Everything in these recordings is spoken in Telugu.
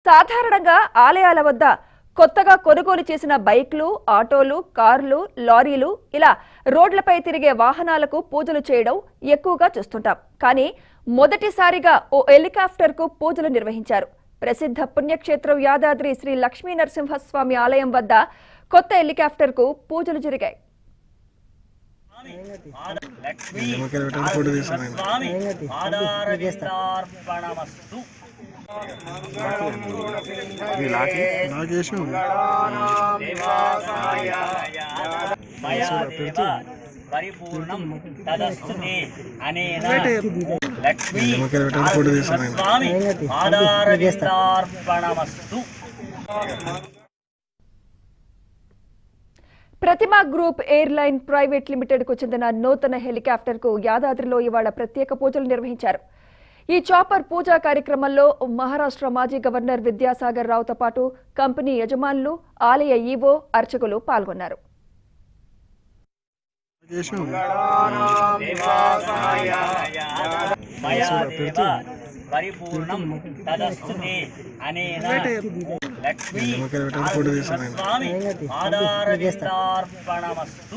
సాధారణంగా ఆలయాల వద్ద కొత్తగా కొనుగోలు చేసిన బైక్లు ఆటోలు కార్లు లారీలు ఇలా రోడ్లపై తిరిగే వాహనాలకు పూజలు చేయడం ఎక్కువగా చూస్తుంటాం కానీ మొదటిసారిగా ఓ హెలికాప్టర్కు పూజలు నిర్వహించారు ప్రసిద్ధ పుణ్యక్షేత్రం యాదాద్రి శ్రీ లక్ష్మీ నరసింహస్వామి ఆలయం వద్ద కొత్త హెలికాప్టర్కు పూజలు జరిగాయి నిమ్మకాయలు పెట్టాలి ఫోటో తీసాను స్వామి ఆధారవిందార్పణమస్తు నాగేశం దేవాసాయ మయా దేవ పరిపూర్ణం తదస్తు తే అనేన లక్ష్మీ నిమ్మకాయలు పెట్టాలి ఫోటో తీసాను స్వామి ఆధారవిందార్పణమస్తు Pratima group airline private limited కు చెందిన నూతన హెలికాప్టర్ కు యాదాద్రిలో ఇవాళ ప్రత్యేక పూజలు నిర్వహించారు ఈ చాపర్ పూజా కార్యక్రమంలో మహారాష్ట్ర మాజీ గవర్నర్ విద్యాసాగర్ రావుతో పాటు కంపెనీ యజమానులు ఆలయ ఈవో అర్చకులు పాల్గొన్నారు నాగేశం దేవాసాయ మయా దేవ పరిపూర్ణం తదస్తు తే అనేన లక్ష్మీ నిమ్మకాయలు పెట్టాలి ఫోటో తీసాను స్వామి ఆధారవిందార్పణమస్తు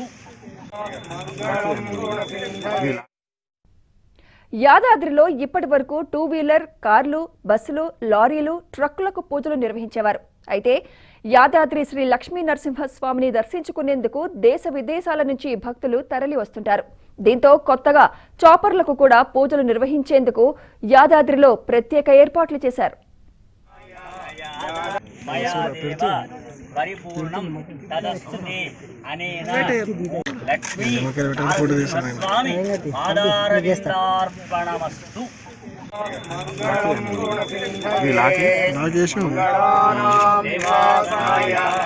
యాదాద్రిలో ఇప్పటి వరకు టూ వీలర్ కార్లు బస్సులు లారీలు ట్రక్కులకు పూజలు నిర్వహించేవారు అయితే యాదాద్రి శ్రీ లక్ష్మీ నరసింహస్వామిని దర్శించుకునేందుకు దేశ విదేశాల నుంచి భక్తులు తరలి వస్తుంటారు దీంతో కొత్తగా చాపర్లకు కూడా పూజలు నిర్వహించేందుకు యాదాద్రిలో ప్రత్యేక ఏర్పాట్లు చేశారు మయా దేవ పరిపూర్ణం తదస్తు తే అనేన లక్ష్మీ నిమ్మకాయలు పెట్టాలి ఫోటో తీసాను స్వామి ఆధారవిందార్పణమస్తు నాగేశం దేవాసాయ